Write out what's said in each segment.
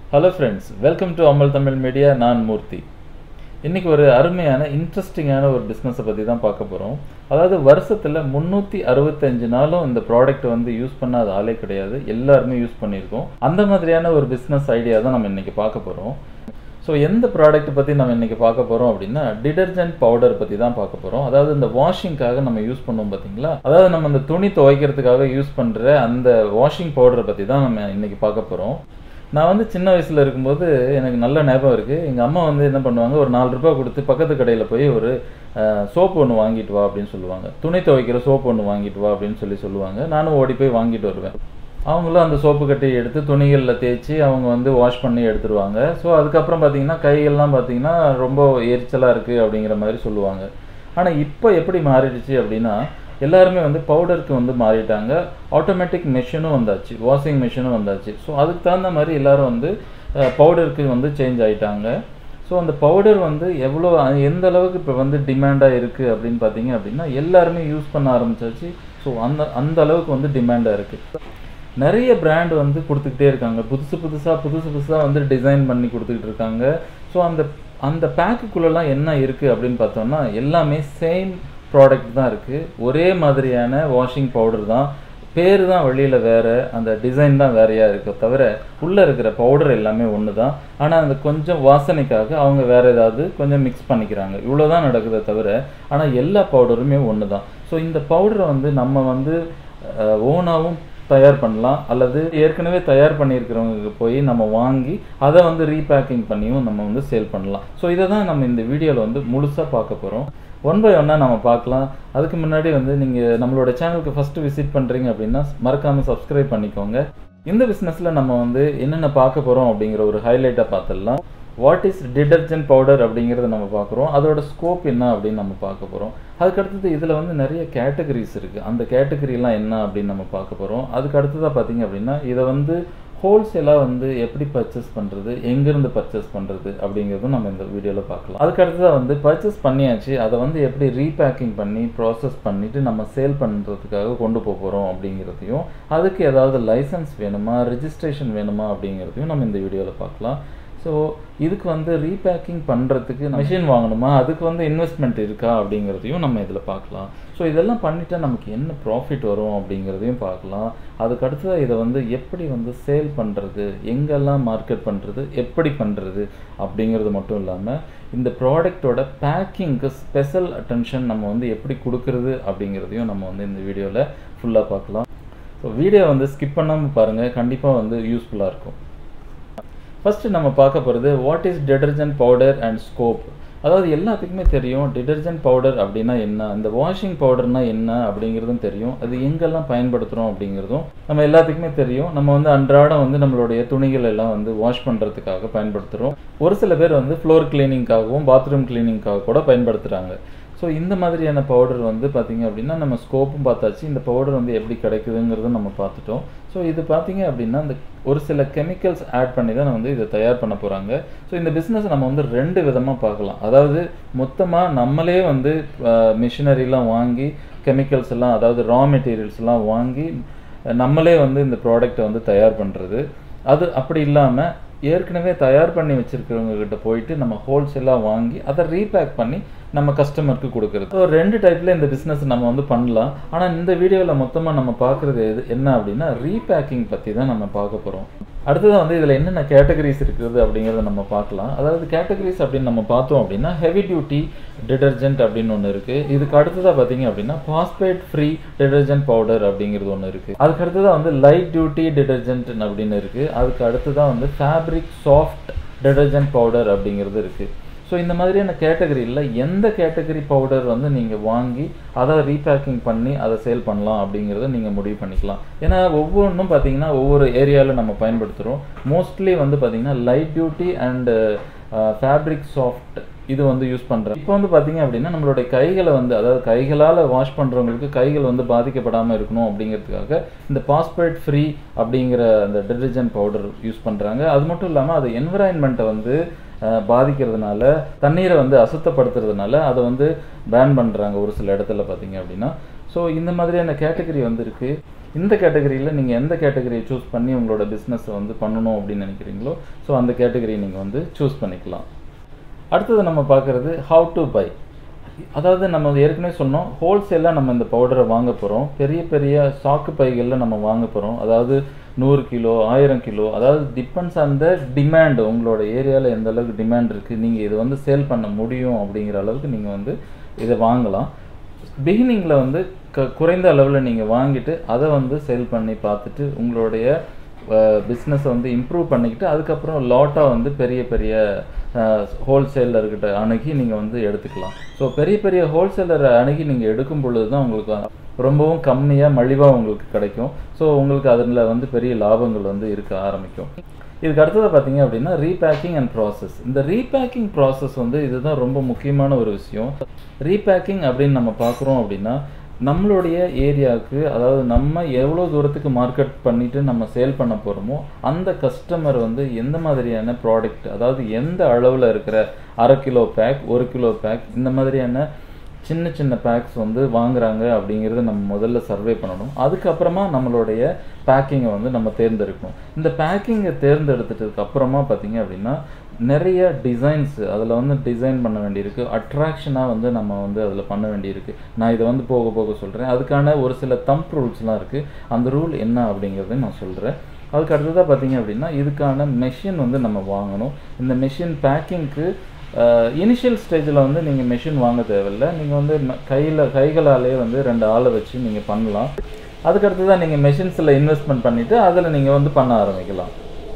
hello friends welcome to அமல் Tamil media நான் மூர்த்தி இன்றைக்கி ஒரு அருமையான இன்ட்ரெஸ்டிங்கான ஒரு பிஸ்னஸை பற்றி தான் பார்க்க போகிறோம் அதாவது வருஷத்தில் முந்நூற்றி அறுபத்தஞ்சு நாளும் இந்த ப்ராடக்ட் வந்து யூஸ் பண்ணாத ஆளே கிடையாது எல்லாருமே யூஸ் பண்ணியிருக்கோம் அந்த மாதிரியான ஒரு பிஸ்னஸ் ஐடியா தான் நம்ம இன்றைக்கி பார்க்க போகிறோம் ஸோ எந்த ப்ராடக்ட் பற்றி நம்ம இன்றைக்கி பார்க்க போகிறோம் அப்படின்னா டிடர்ஜென்ட் பவுடர் பற்றி தான் பார்க்க போகிறோம் அதாவது இந்த வாஷிங்காக நம்ம யூஸ் பண்ணுவோம் பார்த்தீங்களா அதாவது நம்ம இந்த துணி துவைக்கிறதுக்காக யூஸ் பண்ணுற அந்த வாஷிங் பவுடரை பற்றி தான் நம்ம இன்றைக்கி பார்க்க போகிறோம் நான் வந்து சின்ன வயசில் இருக்கும்போது எனக்கு நல்ல ஞாபகம் இருக்குது எங்கள் அம்மா வந்து என்ன பண்ணுவாங்க ஒரு நாலு ரூபாய் கொடுத்து பக்கத்து கடையில் போய் ஒரு சோப்பு ஒன்று வாங்கிட்டு வா அப்படின்னு சொல்லுவாங்க துணி துவைக்கிற சோப்பு ஒன்று வாங்கிட்டு வா அப்படின்னு சொல்லி சொல்லுவாங்க நானும் ஓடி போய் வாங்கிட்டு வருவேன் அவங்களும் அந்த சோப்பு கட்டி எடுத்து துணிகளில் தேய்ச்சி அவங்க வந்து வாஷ் பண்ணி எடுத்துருவாங்க ஸோ அதுக்கப்புறம் பார்த்தீங்கன்னா கைகள்லாம் பார்த்தீங்கன்னா ரொம்ப எரிச்சலாக இருக்குது அப்படிங்கிற மாதிரி சொல்லுவாங்க ஆனால் இப்போ எப்படி மாறிடுச்சு அப்படின்னா எல்லாருமே வந்து பவுடருக்கு வந்து மாறிட்டாங்க ஆட்டோமேட்டிக் மிஷினும் வந்தாச்சு வாஷிங் மிஷினும் வந்தாச்சு ஸோ அதுக்கு தகுந்த மாதிரி எல்லோரும் வந்து பவுடருக்கு வந்து சேஞ்ச் ஆகிட்டாங்க ஸோ அந்த பவுடர் வந்து எவ்வளோ எந்த அளவுக்கு இப்போ வந்து டிமாண்டாக இருக்குது அப்படின்னு பார்த்தீங்க அப்படின்னா எல்லாருமே யூஸ் பண்ண ஆரம்பிச்சாச்சு ஸோ அந்த அந்த அளவுக்கு வந்து டிமாண்டாக இருக்குது நிறைய பிராண்ட் வந்து கொடுத்துக்கிட்டே இருக்காங்க புதுசு புதுசாக புதுசு புதுசாக வந்து டிசைன் பண்ணி கொடுத்துக்கிட்டு இருக்காங்க ஸோ அந்த அந்த பேக்குக்குள்ளெல்லாம் என்ன இருக்குது அப்படின்னு பார்த்தோம்னா எல்லாமே சேம் ப்ராடக்ட் தான் இருக்குது ஒரே மாதிரியான வாஷிங் பவுடர் தான் பேர் தான் வெளியில் வேறு அந்த டிசைன் தான் வேறையாக இருக்க தவிர உள்ளே இருக்கிற பவுடர் எல்லாமே ஒன்று தான் ஆனால் அந்த கொஞ்சம் வாசனைக்காக அவங்க வேறு ஏதாவது கொஞ்சம் மிக்ஸ் பண்ணிக்கிறாங்க இவ்வளோ தான் நடக்குதே தவிர ஆனால் எல்லா பவுடருமே ஒன்று தான் ஸோ இந்த பவுடரை வந்து நம்ம வந்து ஓனாகவும் தயார் பண்ணலாம் அல்லது ஏற்கனவே தயார் பண்ணியிருக்கிறவங்களுக்கு போய் நம்ம வாங்கி அதை வந்து ரீபேக்கிங் பண்ணியும் நம்ம வந்து சேல் பண்ணலாம் ஸோ இதை தான் நம்ம இந்த வீடியோவில் வந்து முழுசாக பார்க்க போகிறோம் ஒன் பை ஒன்னாக நம்ம பார்க்கலாம் அதுக்கு முன்னாடி வந்து நீங்கள் நம்மளோட சேனலுக்கு ஃபஸ்ட்டு விசிட் பண்ணுறீங்க அப்படின்னா மறக்காமல் சப்ஸ்கிரைப் பண்ணிக்கோங்க இந்த பிஸ்னஸில் நம்ம வந்து என்னென்ன பார்க்க போகிறோம் அப்படிங்கிற ஒரு ஹைலைட்டாக பார்த்துடலாம் வாட் இஸ் டிடர்ஜென்ட் பவுடர் அப்படிங்கிறத நம்ம பார்க்குறோம் அதோட ஸ்கோப் என்ன அப்படின்னு நம்ம பார்க்க போகிறோம் அதுக்கடுத்தது இதில் வந்து நிறைய கேட்டகரிஸ் இருக்குது அந்த கேட்டகரிலாம் என்ன அப்படின்னு நம்ம பார்க்க போகிறோம் அதுக்கு அடுத்ததாக பார்த்தீங்க அப்படின்னா இதை வந்து ஹோல்சேலாக வந்து எப்படி பர்ச்சேஸ் பண்ணுறது எங்கேருந்து பர்ச்சேஸ் பண்ணுறது அப்படிங்கிறதும் நம்ம இந்த வீடியோவில் பார்க்கலாம் அதுக்கு அடுத்ததாக வந்து பர்ச்சேஸ் பண்ணியாச்சு அதை வந்து எப்படி ரீபேக்கிங் பண்ணி ப்ராசஸ் பண்ணிவிட்டு நம்ம சேல் பண்ணுறதுக்காக கொண்டு போக போகிறோம் அப்படிங்கிறதையும் அதுக்கு ஏதாவது லைசன்ஸ் வேணுமா ரிஜிஸ்ட்ரேஷன் வேணுமா அப்படிங்கிறதையும் நம்ம இந்த வீடியோவில் பார்க்கலாம் ஸோ இதுக்கு வந்து ரீபேக்கிங் பண்ணுறதுக்கு மிஷின் வாங்கணுமா அதுக்கு வந்து இன்வெஸ்ட்மெண்ட் இருக்கா அப்படிங்கிறதையும் நம்ம இதில் பார்க்கலாம் ஸோ இதெல்லாம் பண்ணிட்டா நமக்கு என்ன ப்ராஃபிட் வரும் அப்படிங்கிறதையும் பார்க்கலாம் அதுக்கு அடுத்ததாக இதை வந்து எப்படி வந்து சேல் பண்ணுறது எங்கெல்லாம் மார்க்கெட் பண்ணுறது எப்படி பண்ணுறது அப்படிங்கிறது மட்டும் இல்லாமல் இந்த ப்ராடக்டோட பேக்கிங்க்கு ஸ்பெஷல் அட்டென்ஷன் நம்ம வந்து எப்படி கொடுக்குறது அப்படிங்கிறதையும் நம்ம வந்து இந்த வீடியோவில் ஃபுல்லாக பார்க்கலாம் ஸோ வீடியோ வந்து ஸ்கிப் பண்ணாமல் பாருங்கள் கண்டிப்பாக வந்து யூஸ்ஃபுல்லாக இருக்கும் ஃபஸ்ட்டு நம்ம பார்க்க போகிறது what is detergent powder and scope அதாவது எல்லாத்துக்குமே தெரியும் டிடர்ஜென்ட் பவுடர் அப்படின்னா என்ன இந்த வாஷிங் பவுடர்னா என்ன அப்படிங்கிறதும் தெரியும் அது எங்கெல்லாம் பயன்படுத்துகிறோம் அப்படிங்கிறதும் நம்ம எல்லாத்துக்குமே தெரியும் நம்ம வந்து அன்றாடம் வந்து நம்மளுடைய துணிகள் எல்லாம் வந்து வாஷ் பண்ணுறதுக்காக பயன்படுத்துகிறோம் ஒரு சில பேர் வந்து ஃப்ளோர் கிளீனிங்காகவும் பாத்ரூம் கிளீனிங்காக கூட பயன்படுத்துகிறாங்க ஸோ இந்த மாதிரியான பவுடர் வந்து பார்த்திங்க அப்படின்னா நம்ம ஸ்கோப்பும் பார்த்தாச்சு இந்த பவுடர் வந்து எப்படி கிடைக்குதுங்கிறதும் நம்ம பார்த்துட்டோம் ஸோ இது பார்த்திங்க அப்படின்னா இந்த ஒரு சில கெமிக்கல்ஸ் ஆட் பண்ணி தான் வந்து இதை தயார் பண்ண போகிறாங்க ஸோ இந்த பிஸ்னஸ் நம்ம வந்து ரெண்டு விதமாக பார்க்கலாம் அதாவது மொத்தமாக நம்மளே வந்து மிஷினரிலாம் வாங்கி கெமிக்கல்ஸ் எல்லாம் அதாவது ரா மெட்டீரியல்ஸ்லாம் வாங்கி நம்மளே வந்து இந்த ப்ராடக்டை வந்து தயார் பண்ணுறது அது அப்படி இல்லாமல் ஏற்கனவே தயார் பண்ணி வச்சுருக்கிறவங்க கிட்ட போயிட்டு நம்ம ஹோல்சேலாக வாங்கி அதை ரீபேக் பண்ணி நம்ம கஸ்டமருக்கு கொடுக்குறது ஸோ ரெண்டு டைப்பில் இந்த பிஸ்னஸ் நம்ம வந்து பண்ணலாம் ஆனால் இந்த வீடியோவில் மொத்தமாக நம்ம பார்க்குறது எது என்ன அப்படின்னா ரீபேக்கிங் பற்றி தான் நம்ம பார்க்க போகிறோம் அடுத்ததாக வந்து இதில் என்னென்ன கேட்டகரிஸ் இருக்குது அப்படிங்கிறத நம்ம பார்க்கலாம் அதாவது கேட்டகரிஸ் அப்படின்னு நம்ம பார்த்தோம் அப்படின்னா ஹெவி டியூட்டி டிடர்ஜென்ட் அப்படின்னு ஒன்று இருக்குது இதுக்கு அடுத்ததாக பார்த்தீங்க அப்படின்னா பாஸ்பேட் ஃப்ரீ டிடர்ஜென்ட் பவுடர் அப்படிங்கிறது ஒன்று இருக்குது அதுக்கு அடுத்ததாக வந்து லைட் டியூட்டி டிடர்ஜென்ட் அப்படின்னு இருக்குது அதுக்கு அடுத்ததாக வந்து ஃபேப்ரிக் சாஃப்ட் டிடர்ஜென்ட் பவுடர் அப்படிங்கிறது இருக்குது ஸோ இந்த மாதிரியான கேட்டகரியில் எந்த கேட்டகரி பவுடர் வந்து நீங்கள் வாங்கி அதை ரீபேக்கிங் பண்ணி அதை சேல் பண்ணலாம் அப்படிங்கிறத நீங்கள் முடிவு பண்ணிக்கலாம் ஏன்னா ஒவ்வொன்றும் பார்த்தீங்கன்னா ஒவ்வொரு ஏரியாவில் நம்ம பயன்படுத்துகிறோம் மோஸ்ட்லி வந்து பார்த்திங்கன்னா light duty and fabric soft இது வந்து யூஸ் பண்ணுறேன் இப்போ வந்து பார்த்தீங்க அப்படின்னா நம்மளுடைய கைகளை வந்து அதாவது கைகளால் வாஷ் பண்ணுறவங்களுக்கு கைகள் வந்து பாதிக்கப்படாமல் இருக்கணும் அப்படிங்கிறதுக்காக இந்த பாஸ்பேட் ஃப்ரீ அப்படிங்கிற அந்த டிடர்ஜென்ட் பவுடர் யூஸ் பண்ணுறாங்க அது மட்டும் இல்லாமல் அது என்விரான்மெண்ட்டை வந்து பாதிக்கிறதுனால தண்ணீரை வந்து அசுத்தப்படுத்துறதுனால அதை வந்து பேன் பண்ணுறாங்க ஒரு சில இடத்துல பார்த்தீங்க அப்படின்னா ஸோ இந்த மாதிரியான கேட்டகரி வந்து இருக்குது இந்த கேட்டகரியில் நீங்கள் எந்த கேட்டகரியை சூஸ் பண்ணி உங்களோட பிஸ்னஸை வந்து பண்ணணும் அப்படின்னு நினைக்கிறீங்களோ ஸோ அந்த கேட்டகரியை நீங்கள் வந்து சூஸ் பண்ணிக்கலாம் அடுத்தது நம்ம பார்க்குறது ஹவு டு பை அதாவது நம்ம ஏற்கனவே சொன்னோம் ஹோல்சேலாக நம்ம இந்த பவுடரை வாங்க போகிறோம் பெரிய பெரிய சாக்கு பைகளில் நம்ம வாங்க போகிறோம் அதாவது நூறு கிலோ ஆயிரம் கிலோ அதாவது டிபெண்ட்ஸ் ஆன் த டிமாண்ட் உங்களோட ஏரியாவில் எந்த அளவுக்கு டிமாண்ட் இருக்குது நீங்கள் இதை வந்து சேல் பண்ண முடியும் அப்படிங்கிற அளவுக்கு நீங்கள் வந்து இதை வாங்கலாம் பிகினிங்கில் வந்து க குறைந்த அளவில் நீங்கள் வாங்கிட்டு அதை வந்து சேல் பண்ணி பார்த்துட்டு உங்களுடைய பிஸ்னஸை வந்து இம்ப்ரூவ் பண்ணிக்கிட்டு அதுக்கப்புறம் லாட்டாக வந்து பெரிய பெரிய ஹோல்சேலர்கிட்ட அணுகி நீங்கள் வந்து எடுத்துக்கலாம் ஸோ பெரிய பெரிய ஹோல்சேலரை அணுகி நீங்கள் எடுக்கும் பொழுது தான் உங்களுக்கு ரொம்பவும் கம்மியாக மலிவாக உங்களுக்கு கிடைக்கும் ஸோ உங்களுக்கு அதில் வந்து பெரிய லாபங்கள் வந்து இருக்க ஆரம்பிக்கும் இதுக்கு அடுத்தது பார்த்தீங்க அப்படின்னா ரீபேக்கிங் அண்ட் ப்ராசஸ் இந்த ரீபேக்கிங் ப்ராசஸ் வந்து இதுதான் ரொம்ப முக்கியமான ஒரு விஷயம் ரீபேக்கிங் அப்படின்னு நம்ம பார்க்குறோம் அப்படின்னா நம்மளுடைய ஏரியாவுக்கு அதாவது நம்ம எவ்வளோ தூரத்துக்கு மார்க்கெட் பண்ணிட்டு நம்ம சேல் பண்ண போகிறோமோ அந்த கஸ்டமர் வந்து எந்த மாதிரியான ப்ராடக்ட் அதாவது எந்த அளவில் இருக்கிற அரை கிலோ பேக் ஒரு கிலோ பேக் இந்த மாதிரியான சின்ன சின்ன பேக்ஸ் வந்து வாங்குறாங்க அப்படிங்கிறத நம்ம முதல்ல சர்வே பண்ணணும் அதுக்கப்புறமா நம்மளுடைய பேக்கிங்கை வந்து நம்ம தேர்ந்தெடுக்கணும் இந்த பேக்கிங்கை தேர்ந்தெடுத்துட்டதுக்கு அப்புறமா பார்த்தீங்க அப்படின்னா நிறைய டிசைன்ஸ் அதில் வந்து டிசைன் பண்ண வேண்டியிருக்கு அட்ராக்ஷனாக வந்து நம்ம வந்து அதில் பண்ண வேண்டியிருக்கு நான் இதை வந்து போக போக சொல்கிறேன் அதுக்கான ஒரு சில தம்ப் ரூல்ஸ்லாம் இருக்குது அந்த ரூல் என்ன அப்படிங்கிறத நான் சொல்கிறேன் அதுக்கு அடுத்ததாக பார்த்தீங்க அப்படின்னா இதுக்கான மெஷின் வந்து நம்ம வாங்கணும் இந்த மெஷின் பேக்கிங்க்கு இனிஷியல் ஸ்டேஜில் வந்து நீங்கள் மெஷின் வாங்க தேவையில்லை நீங்கள் வந்து கையில் கைகளாலே வந்து ரெண்டு ஆளை வச்சு நீங்கள் பண்ணலாம் அதுக்கடுத்து தான் நீங்கள் மெஷின்ஸில் இன்வெஸ்ட்மெண்ட் பண்ணிவிட்டு அதில் நீங்கள் வந்து பண்ண ஆரம்பிக்கலாம்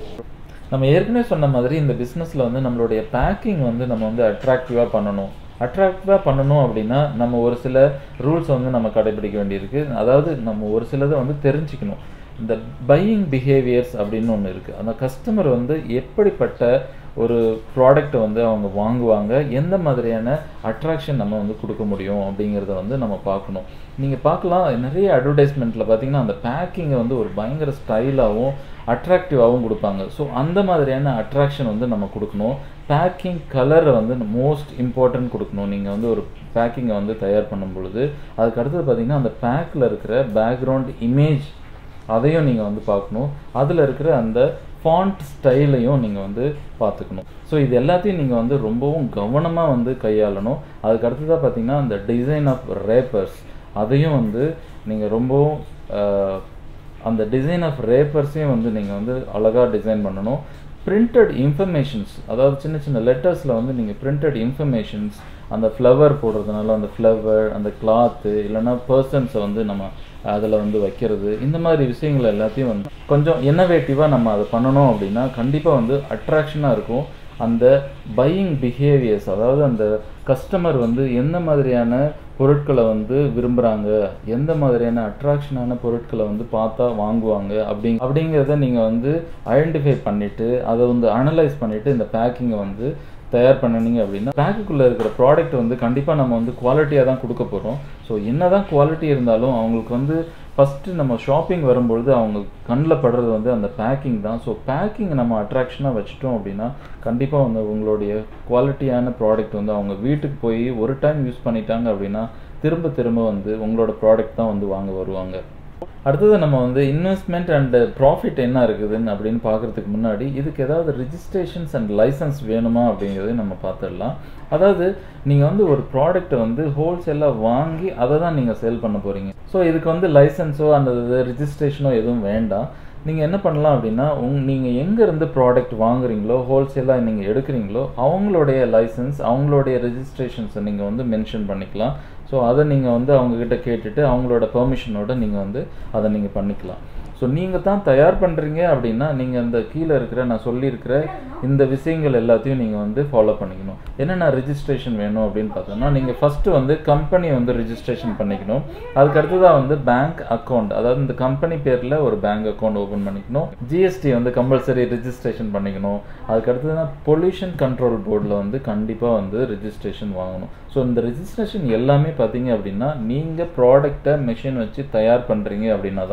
நம்ம ஏற்கனவே சொன்ன மாதிரி இந்த பிஸ்னஸில் வந்து நம்மளுடைய பேக்கிங் வந்து நம்ம வந்து அட்ராக்டிவாக பண்ணணும் அட்ராக்டிவாக பண்ணணும் அப்படின்னா நம்ம ஒரு சில ரூல்ஸ் வந்து நம்ம கடைபிடிக்க வேண்டியிருக்கு அதாவது நம்ம ஒரு சிலதை வந்து தெரிஞ்சுக்கணும் இந்த பையிங் பிஹேவியர்ஸ் அப்படின்னு ஒன்று இருக்குது அந்த கஸ்டமர் வந்து எப்படிப்பட்ட ஒரு ப்ராடக்ட்டை வந்து அவங்க வாங்குவாங்க எந்த மாதிரியான அட்ராக்ஷன் நம்ம வந்து கொடுக்க முடியும் அப்படிங்கிறத வந்து நம்ம பார்க்கணும் நீங்கள் பார்க்கலாம் நிறைய அட்வர்டைஸ்மெண்ட்டில் பார்த்தீங்கன்னா அந்த பேக்கிங்கை வந்து ஒரு பயங்கர ஸ்டைலாகவும் அட்ராக்டிவாகவும் கொடுப்பாங்க ஸோ அந்த மாதிரியான அட்ராக்ஷன் வந்து நம்ம கொடுக்கணும் பேக்கிங் கலரை வந்து மோஸ்ட் இம்பார்ட்டன்ட் கொடுக்கணும் நீங்கள் வந்து ஒரு பேக்கிங்கை வந்து தயார் பண்ணும் பொழுது அதுக்கு அடுத்தது பார்த்தீங்கன்னா அந்த பேக்கில் இருக்கிற பேக்ரவுண்ட் இமேஜ் அதையும் நீங்கள் வந்து பார்க்கணும் அதில் இருக்கிற அந்த ஃபாண்ட் ஸ்டைலையும் நீங்கள் வந்து பார்த்துக்கணும் ஸோ இது எல்லாத்தையும் நீங்கள் வந்து ரொம்பவும் கவனமாக வந்து கையாளணும் அதுக்கு அடுத்ததாக பார்த்தீங்கன்னா அந்த டிசைன் ஆஃப் ரேப்பர்ஸ் அதையும் வந்து நீங்கள் ரொம்பவும் அந்த டிசைன் ஆஃப் ரேப்பர்ஸையும் வந்து நீங்கள் வந்து அழகாக டிசைன் பண்ணணும் பிரிண்டட் இன்ஃபர்மேஷன்ஸ் அதாவது சின்ன சின்ன லெட்டர்ஸில் வந்து நீங்கள் பிரிண்டட் இன்ஃபர்மேஷன்ஸ் அந்த ஃப்ளவர் போடுறதுனால அந்த ஃப்ளவர் அந்த கிளாத்து இல்லைன்னா பர்சன்ஸை வந்து நம்ம அதில் வந்து வைக்கிறது இந்த மாதிரி விஷயங்கள் எல்லாத்தையும் வந்து கொஞ்சம் இன்னோவேட்டிவாக நம்ம அதை பண்ணணும் அப்படின்னா கண்டிப்பாக வந்து அட்ராக்ஷனாக இருக்கும் அந்த பையிங் பிஹேவியர்ஸ் அதாவது அந்த கஸ்டமர் வந்து எந்த மாதிரியான பொருட்களை வந்து விரும்புகிறாங்க எந்த மாதிரியான அட்ராக்ஷனான பொருட்களை வந்து பார்த்தா வாங்குவாங்க அப்படி அப்படிங்கிறத நீங்கள் வந்து ஐடென்டிஃபை பண்ணிவிட்டு அதை வந்து அனலைஸ் பண்ணிவிட்டு இந்த பேக்கிங்கை வந்து தயார் பண்ணினீங்க அப்படின்னா பேக்குக்குள்ளே இருக்கிற ப்ராடக்ட் வந்து கண்டிப்பாக நம்ம வந்து குவாலிட்டியாக தான் கொடுக்க போகிறோம் ஸோ என்ன தான் குவாலிட்டி இருந்தாலும் அவங்களுக்கு வந்து ஃபஸ்ட்டு நம்ம ஷாப்பிங் வரும்பொழுது அவங்க கண்ணில் படுறது வந்து அந்த பேக்கிங் தான் ஸோ பேக்கிங் நம்ம அட்ராக்ஷனாக வச்சுட்டோம் அப்படின்னா கண்டிப்பாக வந்து உங்களுடைய குவாலிட்டியான ப்ராடக்ட் வந்து அவங்க வீட்டுக்கு போய் ஒரு டைம் யூஸ் பண்ணிட்டாங்க அப்படின்னா திரும்ப திரும்ப வந்து உங்களோட ப்ராடக்ட் தான் வந்து வாங்க வருவாங்க அடுத்தது நம்ம வந்து இன்வெஸ்ட்மெண்ட் அண்ட் ப்ராஃபிட் என்ன இருக்குதுன்னு அப்படின்னு பார்க்குறதுக்கு முன்னாடி இதுக்கு ஏதாவது ரிஜிஸ்ட்ரேஷன்ஸ் அண்ட் லைசன்ஸ் வேணுமா அப்படிங்கிறதையும் நம்ம பார்த்துடலாம் அதாவது நீங்கள் வந்து ஒரு ப்ராடக்ட்டை வந்து ஹோல்சேலாக வாங்கி அதை தான் நீங்கள் சேல் பண்ண போகிறீங்க ஸோ இதுக்கு வந்து லைசன்ஸோ அந்த ரிஜிஸ்ட்ரேஷனோ எதுவும் வேண்டாம் நீங்கள் என்ன பண்ணலாம் அப்படின்னா உங் நீங்கள் எங்கேருந்து ப்ராடக்ட் வாங்குறீங்களோ ஹோல்சேலாக நீங்கள் எடுக்கிறீங்களோ அவங்களுடைய லைசன்ஸ் அவங்களுடைய ரெஜிஸ்ட்ரேஷன்ஸை நீங்கள் வந்து மென்ஷன் பண்ணிக்கலாம் ஸோ அதை நீங்கள் வந்து அவங்கக்கிட்ட கேட்டுட்டு அவங்களோட பெர்மிஷனோட நீங்கள் வந்து அதை நீங்கள் பண்ணிக்கலாம் ஸோ நீங்கள் தான் தயார் பண்ணுறீங்க அப்படின்னா நீங்கள் அந்த கீழே இருக்கிற நான் சொல்லியிருக்கிற இந்த விஷயங்கள் எல்லாத்தையும் நீங்கள் வந்து ஃபாலோ பண்ணிக்கணும் என்னென்ன ரிஜிஸ்ட்ரேஷன் வேணும் அப்படின்னு பார்த்தோம்னா நீங்கள் ஃபஸ்ட்டு வந்து கம்பெனி வந்து ரிஜிஸ்ட்ரேஷன் பண்ணிக்கணும் அதுக்கு அடுத்ததாக வந்து பேங்க் அக்கௌண்ட் அதாவது இந்த கம்பெனி பேரில் ஒரு பேங்க் அக்கௌண்ட் ஓப்பன் பண்ணிக்கணும் ஜிஎஸ்டி வந்து கம்பல்சரி ரிஜிஸ்ட்ரேஷன் பண்ணிக்கணும் அதுக்கு அடுத்ததுனா பொல்யூஷன் கண்ட்ரோல் போர்டில் வந்து கண்டிப்பாக வந்து ரிஜிஸ்ட்ரேஷன் வாங்கணும் ஸோ இந்த ரிஜிஸ்ட்ரேஷன் எல்லாமே பார்த்தீங்க அப்படின்னா நீங்கள் ப்ராடக்டை மிஷின் வச்சு தயார் பண்ணுறீங்க அப்படின்னா தான்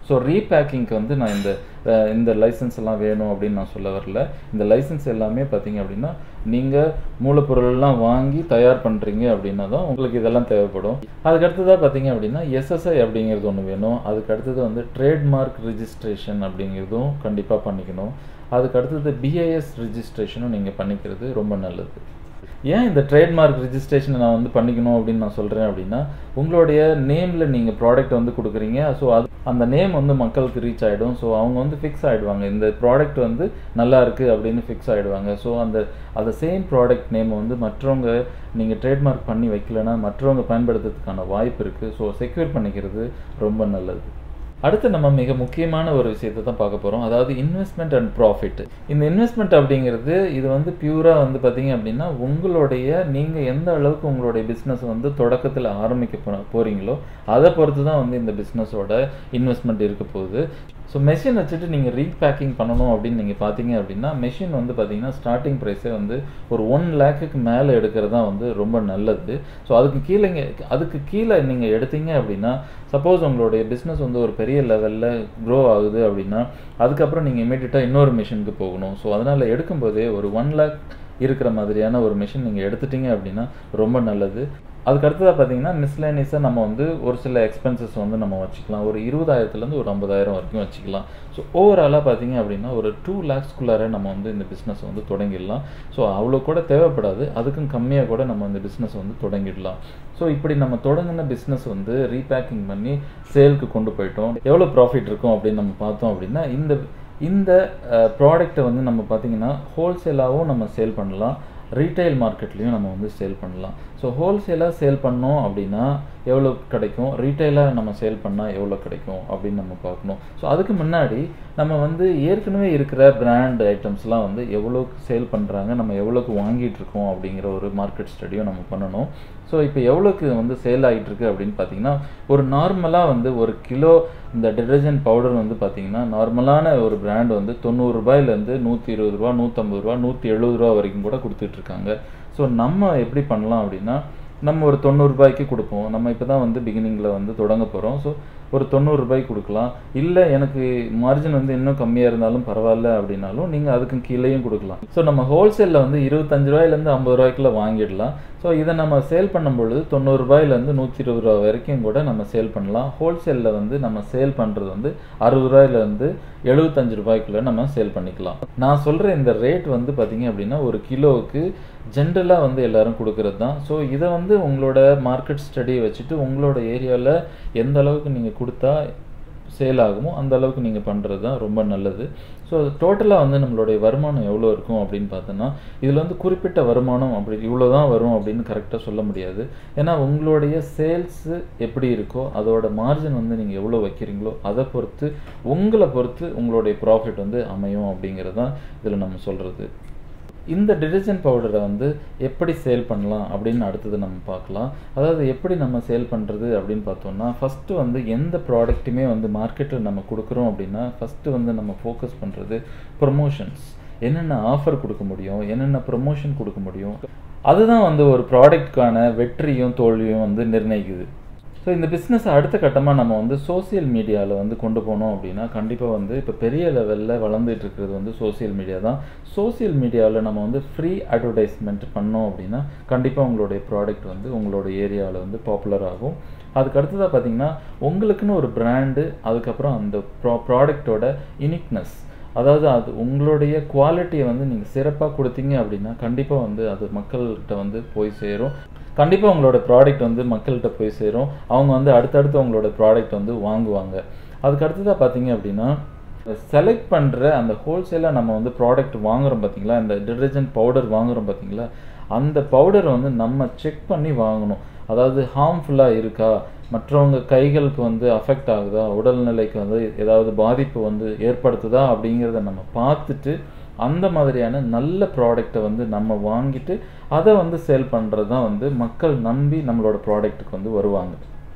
ஸோ ரீபேக்கிங்க்கு வந்து நான் இந்த அஹ், இந்த லைசன்ஸ் எல்லாம் வேணும் அப்படின்னு நான் சொல்ல வரல இந்த லைசன்ஸ் எல்லாமே பார்த்தீங்க அப்படின்னா நீங்கள் மூலப்பொருள்லாம் வாங்கி தயார் பண்ணுறீங்க அப்படின்னா தான் உங்களுக்கு இதெல்லாம் தேவைப்படும் அதுக்கு அடுத்ததாக பார்த்தீங்க அப்படின்னா எஸ்எஸ்ஐ அப்படிங்கிறது ஒன்று வேணும் அதுக்கு அடுத்தது வந்து ட்ரேட்மார்க் ரிஜிஸ்ட்ரேஷன் அப்படிங்கிறதும் கண்டிப்பாக பண்ணிக்கணும் அதுக்கு அடுத்தது பிஐஎஸ் ரிஜிஸ்ட்ரேஷனும் நீங்கள் பண்ணிக்கிறது ரொம்ப நல்லது ஏன் இந்த ட்ரேட்மார்க் ரிஜிஸ்ட்ரேஷனை நான் வந்து பண்ணிக்கணும் அப்படின்னு நான் சொல்கிறேன் அப்படின்னா உங்களுடைய நேமில் நீங்கள் ப்ராடக்ட் வந்து கொடுக்குறீங்க ஸோ அது அந்த நேம் வந்து மக்களுக்கு ரீச் ஆகிடும் ஸோ அவங்க வந்து ஃபிக்ஸ் ஆகிடுவாங்க இந்த ப்ராடக்ட் வந்து நல்லா இருக்குது அப்படின்னு ஃபிக்ஸ் ஆகிடுவாங்க ஸோ அந்த அந்த சேம் ப்ராடக்ட் நேம் வந்து மற்றவங்க நீங்கள் ட்ரேட்மார்க் பண்ணி வைக்கலன்னா மற்றவங்க பயன்படுத்துறதுக்கான வாய்ப்பு இருக்குது ஸோ செக்யூர் பண்ணிக்கிறது ரொம்ப நல்லது அடுத்து நம்ம மிக முக்கியமான ஒரு விஷயத்தை தான் பார்க்க போகிறோம் அதாவது இன்வெஸ்ட்மெண்ட் அண்ட் ப்ராஃபிட் இந்த இன்வெஸ்ட்மெண்ட் அப்படிங்கிறது இது வந்து பியூராக வந்து பார்த்தீங்க அப்படின்னா உங்களுடைய நீங்கள் எந்த அளவுக்கு உங்களுடைய பிஸ்னஸ் வந்து தொடக்கத்தில் ஆரம்பிக்க போ போகிறீங்களோ அதை பொறுத்து தான் வந்து இந்த பிஸ்னஸோட இன்வெஸ்ட்மெண்ட் இருக்க போகுது ஸோ மெஷின் வச்சுட்டு நீங்கள் ரீபேக்கிங் பண்ணணும் அப்படின்னு நீங்கள் பார்த்தீங்க அப்படின்னா மெஷின் வந்து பார்த்தீங்கன்னா ஸ்டார்டிங் ப்ரைஸே வந்து ஒரு ஒன் லேக்குக்கு மேலே எடுக்கிறது தான் வந்து ரொம்ப நல்லது ஸோ அதுக்கு கீழே அதுக்கு கீழே நீங்கள் எடுத்தீங்க அப்படின்னா சப்போஸ் உங்களுடைய பிஸ்னஸ் வந்து ஒரு பெரிய லெவலில் க்ரோ ஆகுது அப்படின்னா அதுக்கப்புறம் நீங்கள் இமீடியட்டாக இன்னொரு மிஷினுக்கு போகணும் ஸோ அதனால் எடுக்கும்போதே ஒரு ஒன் லேக் இருக்கிற மாதிரியான ஒரு மிஷின் நீங்கள் எடுத்துட்டீங்க அப்படின்னா ரொம்ப நல்லது அதுக்கு அடுத்ததாக பார்த்தீங்கன்னா மிஸ்லேனியஸாக நம்ம வந்து ஒரு சில எக்ஸ்பென்சஸ் வந்து நம்ம வச்சுக்கலாம் ஒரு இருபதாயிரத்துலேருந்து ஒரு ஐம்பதாயிரம் வரைக்கும் வச்சுக்கலாம் ஸோ ஓவராலாக பார்த்தீங்க அப்படின்னா ஒரு டூ லேக்ஸ்குள்ளார நம்ம வந்து இந்த பிஸ்னஸ் வந்து தொடங்கிடலாம் ஸோ அவ்வளோ கூட தேவைப்படாது அதுக்கும் கம்மியாக கூட நம்ம இந்த பிஸ்னஸ் வந்து தொடங்கிடலாம் ஸோ இப்படி நம்ம தொடங்கின பிஸ்னஸ் வந்து ரீபேக்கிங் பண்ணி சேலுக்கு கொண்டு போயிட்டோம் எவ்வளோ ப்ராஃபிட் இருக்கும் அப்படின்னு நம்ம பார்த்தோம் அப்படின்னா இந்த இந்த ப்ராடக்ட்டை வந்து நம்ம பார்த்தீங்கன்னா ஹோல்சேலாகவும் நம்ம சேல் பண்ணலாம் ரீட்டைல் மார்க்கெட்லேயும் நம்ம வந்து சேல் பண்ணலாம் ஸோ ஹோல்சேலாக சேல் பண்ணோம் அப்படின்னா எவ்வளோ கிடைக்கும் ரீட்டைலாக நம்ம சேல் பண்ணால் எவ்வளோ கிடைக்கும் அப்படின்னு நம்ம பார்க்கணும் ஸோ அதுக்கு முன்னாடி நம்ம வந்து ஏற்கனவே இருக்கிற பிராண்ட் ஐட்டம்ஸ்லாம் வந்து எவ்வளோக்கு சேல் பண்ணுறாங்க நம்ம எவ்வளோக்கு வாங்கிட்டு இருக்கோம் அப்படிங்கிற ஒரு மார்க்கெட் ஸ்டடியும் நம்ம பண்ணணும் ஸோ இப்போ எவ்வளோக்கு வந்து சேல் ஆகிட்டு இருக்கு அப்படின்னு பார்த்தீங்கன்னா ஒரு நார்மலாக வந்து ஒரு கிலோ இந்த டிடர்ஜென்ட் பவுடர் வந்து பார்த்தீங்கன்னா நார்மலான ஒரு பிராண்ட் வந்து தொண்ணூறு ரூபாயிலேருந்து நூற்றி இருபது ரூபா நூற்றம்பது ரூபா நூற்றி எழுபது ரூபா வரைக்கும் கூட கொடுத்துட்ருக்காங்க ஸோ நம்ம எப்படி பண்ணலாம் அப்படின்னா நம்ம ஒரு தொண்ணூறு ரூபாய்க்கு கொடுப்போம் நம்ம இப்போ தான் வந்து பிகினிங்கில் வந்து தொடங்க போகிறோம் ஸோ ஒரு தொண்ணூறு ரூபாய்க்கு கொடுக்கலாம் இல்லை எனக்கு மார்ஜின் வந்து இன்னும் கம்மியாக இருந்தாலும் பரவாயில்ல அப்படின்னாலும் நீங்கள் அதுக்கு கீழேயும் கொடுக்கலாம் ஸோ நம்ம ஹோல்சேலில் வந்து இருபத்தஞ்சு ரூபாயிலேருந்து ஐம்பது ரூபாய்க்குள்ள வாங்கிடலாம் ஸோ இதை நம்ம சேல் பண்ணும்பொழுது தொண்ணூறு ரூபாயிலேருந்து நூற்றி இருபது ரூபா வரைக்கும் கூட நம்ம சேல் பண்ணலாம் ஹோல்சேலில் வந்து நம்ம சேல் பண்ணுறது வந்து அறுபது ரூபாயிலேருந்து எழுபத்தஞ்சு ரூபாய்க்குள்ள நம்ம சேல் பண்ணிக்கலாம் நான் சொல்கிற இந்த ரேட் வந்து பார்த்தீங்க அப்படின்னா ஒரு கிலோவுக்கு ஜென்ரலாக வந்து எல்லாரும் கொடுக்கறது தான் ஸோ இதை வந்து உங்களோட மார்க்கெட் ஸ்டடியை வச்சுட்டு உங்களோட ஏரியாவில் எந்த அளவுக்கு நீங்கள் கொடுத்தா சேல் ஆகுமோ அந்த அளவுக்கு நீங்கள் பண்ணுறது தான் ரொம்ப நல்லது ஸோ டோட்டலாக வந்து நம்மளுடைய வருமானம் எவ்வளோ இருக்கும் அப்படின்னு பார்த்தோன்னா இதில் வந்து குறிப்பிட்ட வருமானம் அப்படி இவ்வளோ தான் வரும் அப்படின்னு கரெக்டாக சொல்ல முடியாது ஏன்னா உங்களுடைய சேல்ஸு எப்படி இருக்கோ அதோட மார்ஜின் வந்து நீங்கள் எவ்வளோ வைக்கிறீங்களோ அதை பொறுத்து உங்களை பொறுத்து உங்களுடைய ப்ராஃபிட் வந்து அமையும் அப்படிங்கிறது தான் இதில் நம்ம சொல்கிறது இந்த டிடர்ஜென்ட் பவுடரை வந்து எப்படி சேல் பண்ணலாம் அப்படின்னு அடுத்தது நம்ம பார்க்கலாம் அதாவது எப்படி நம்ம சேல் பண்ணுறது அப்படின்னு பார்த்தோம்னா ஃபஸ்ட்டு வந்து எந்த ப்ராடக்ட்டுமே வந்து மார்க்கெட்டில் நம்ம கொடுக்குறோம் அப்படின்னா ஃபஸ்ட்டு வந்து நம்ம ஃபோக்கஸ் பண்ணுறது ப்ரொமோஷன்ஸ் என்னென்ன ஆஃபர் கொடுக்க முடியும் என்னென்ன ப்ரொமோஷன் கொடுக்க முடியும் அதுதான் வந்து ஒரு ப்ராடக்ட்கான வெற்றியும் தோல்வியும் வந்து நிர்ணயிக்குது ஸோ இந்த பிஸ்னஸை அடுத்த கட்டமாக நம்ம வந்து சோசியல் மீடியாவில் வந்து கொண்டு போனோம் அப்படின்னா கண்டிப்பாக வந்து இப்போ பெரிய லெவலில் வளர்ந்துட்டு இருக்கிறது வந்து சோசியல் மீடியா தான் சோசியல் மீடியாவில் நம்ம வந்து ஃப்ரீ அட்வர்டைஸ்மெண்ட் பண்ணோம் அப்படின்னா கண்டிப்பாக உங்களுடைய ப்ராடக்ட் வந்து உங்களோட ஏரியாவில் வந்து பாப்புலர் ஆகும் அதுக்கு அடுத்ததாக பார்த்தீங்கன்னா உங்களுக்குன்னு ஒரு பிராண்டு அதுக்கப்புறம் அந்த ப்ரா ப்ராடக்டோட யூனிக்னஸ் அதாவது அது உங்களுடைய குவாலிட்டியை வந்து நீங்கள் சிறப்பாக கொடுத்தீங்க அப்படின்னா கண்டிப்பாக வந்து அது மக்கள்கிட்ட வந்து போய் சேரும் கண்டிப்பாக உங்களோட ப்ராடக்ட் வந்து மக்கள்கிட்ட போய் சேரும் அவங்க வந்து அடுத்தடுத்து உங்களோட ப்ராடக்ட் வந்து வாங்குவாங்க அதுக்கு அடுத்ததாக பார்த்தீங்க அப்படின்னா செலக்ட் பண்ணுற அந்த ஹோல்சேலாக நம்ம வந்து ப்ராடக்ட் வாங்குறோம் பார்த்தீங்களா இந்த டிடர்ஜென்ட் பவுடர் வாங்குறோம் பார்த்தீங்களா அந்த பவுடர் வந்து நம்ம செக் பண்ணி வாங்கணும் அதாவது ஹார்ம்ஃபுல்லாக இருக்கா மற்றவங்க கைகளுக்கு வந்து அஃபெக்ட் ஆகுதா உடல்நிலைக்கு வந்து ஏதாவது பாதிப்பு வந்து ஏற்படுத்துதா அப்படிங்கிறத நம்ம பார்த்துட்டு அந்த மாதிரியான நல்ல ப்ராடக்டை வந்து நம்ம வாங்கிட்டு அதை வந்து சேல் பண்ணுறது தான் வந்து மக்கள் நம்பி நம்மளோட ப்ராடக்ட்டுக்கு வந்து வருவாங்க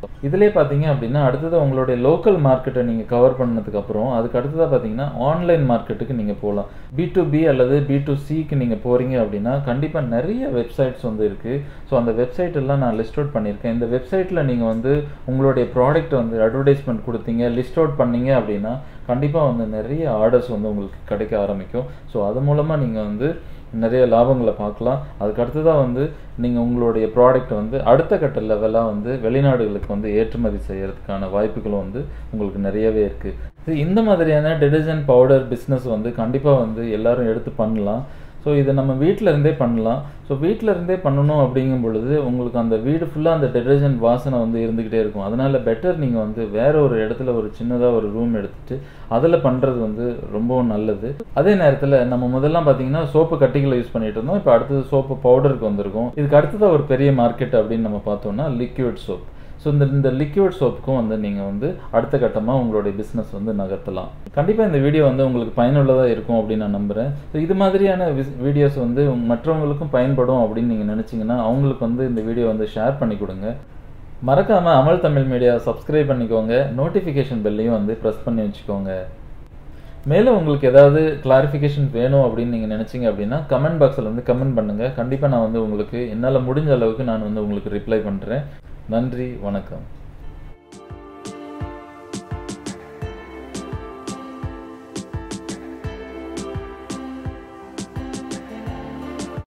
இதிலே பார்த்தீங்க அப்படின்னா அடுத்தது உங்களுடைய லோக்கல் மார்க்கெட்டை நீங்கள் கவர் பண்ணதுக்கப்புறம் அதுக்கு அடுத்ததாக பார்த்தீங்கன்னா ஆன்லைன் மார்க்கெட்டுக்கு நீங்கள் போகலாம் பி டு பி அல்லது பி டு சிக்கு நீங்கள் போகிறீங்க அப்படின்னா கண்டிப்பாக நிறைய வெப்சைட்ஸ் வந்து இருக்குது ஸோ அந்த வெப்சைட் எல்லாம் நான் லிஸ்ட் அவுட் பண்ணியிருக்கேன் இந்த வெப்சைட்டில் நீங்கள் வந்து உங்களுடைய ப்ராடக்ட் வந்து அட்வர்டைஸ்மெண்ட் கொடுத்தீங்க லிஸ்ட் அவுட் பண்ணீங்க அப்படின்னா கண்டிப்பாக வந்து நிறைய ஆர்டர்ஸ் வந்து உங்களுக்கு கிடைக்க ஆரம்பிக்கும் ஸோ அது மூலமாக நீங்கள் வந்து நிறைய லாபங்களை பார்க்கலாம் அதுக்கு அடுத்ததாக வந்து நீங்கள் உங்களுடைய ப்ராடக்ட் வந்து அடுத்த கட்ட லெவலாக வந்து வெளிநாடுகளுக்கு வந்து ஏற்றுமதி செய்யறதுக்கான வாய்ப்புகளும் வந்து உங்களுக்கு நிறையவே இருக்குது இந்த மாதிரியான டிடர்ஜென்ட் பவுடர் பிஸ்னஸ் வந்து கண்டிப்பாக வந்து எல்லாரும் எடுத்து பண்ணலாம் ஸோ இதை நம்ம வீட்டில் இருந்தே பண்ணலாம் ஸோ வீட்டில் இருந்தே பண்ணணும் அப்படிங்கும் பொழுது உங்களுக்கு அந்த வீடு ஃபுல்லாக அந்த டிடர்ஜென்ட் வாசனை வந்து இருந்துக்கிட்டே இருக்கும் அதனால பெட்டர் நீங்கள் வந்து வேற ஒரு இடத்துல ஒரு சின்னதாக ஒரு ரூம் எடுத்துட்டு அதில் பண்ணுறது வந்து ரொம்பவும் நல்லது அதே நேரத்தில் நம்ம முதல்லாம் பார்த்தீங்கன்னா சோப்பு கட்டிகளை யூஸ் பண்ணிட்டு இருந்தோம் இப்போ அடுத்தது சோப்பு பவுடருக்கு வந்திருக்கும் இதுக்கு அடுத்ததாக ஒரு பெரிய மார்க்கெட் அப்படின்னு நம்ம பார்த்தோம்னா லிக்விட் சோப் ஸோ இந்த இந்த லிக்விட் சோப்புக்கும் வந்து நீங்கள் வந்து அடுத்த கட்டமாக உங்களுடைய பிஸ்னஸ் வந்து நகர்த்தலாம் கண்டிப்பாக இந்த வீடியோ வந்து உங்களுக்கு பயனுள்ளதாக இருக்கும் அப்படின்னு நான் நம்புகிறேன் ஸோ இது மாதிரியான வீடியோஸ் வந்து மற்றவங்களுக்கும் பயன்படும் அப்படின்னு நீங்கள் நினச்சிங்கன்னா அவங்களுக்கு வந்து இந்த வீடியோ வந்து ஷேர் பண்ணி கொடுங்க மறக்காமல் அமல் தமிழ் மீடியா சப்ஸ்கிரைப் பண்ணிக்கோங்க நோட்டிஃபிகேஷன் பெல்லையும் வந்து ப்ரெஸ் பண்ணி வச்சுக்கோங்க மேலும் உங்களுக்கு ஏதாவது கிளாரிஃபிகேஷன் வேணும் அப்படின்னு நீங்கள் நினச்சிங்க அப்படின்னா கமெண்ட் பாக்ஸில் வந்து கமெண்ட் பண்ணுங்கள் கண்டிப்பாக நான் வந்து உங்களுக்கு என்னால் முடிஞ்ச அளவுக்கு நான் வந்து உங்களுக்கு ரிப்ளை பண்ணுறேன் நன்றி வணக்கம்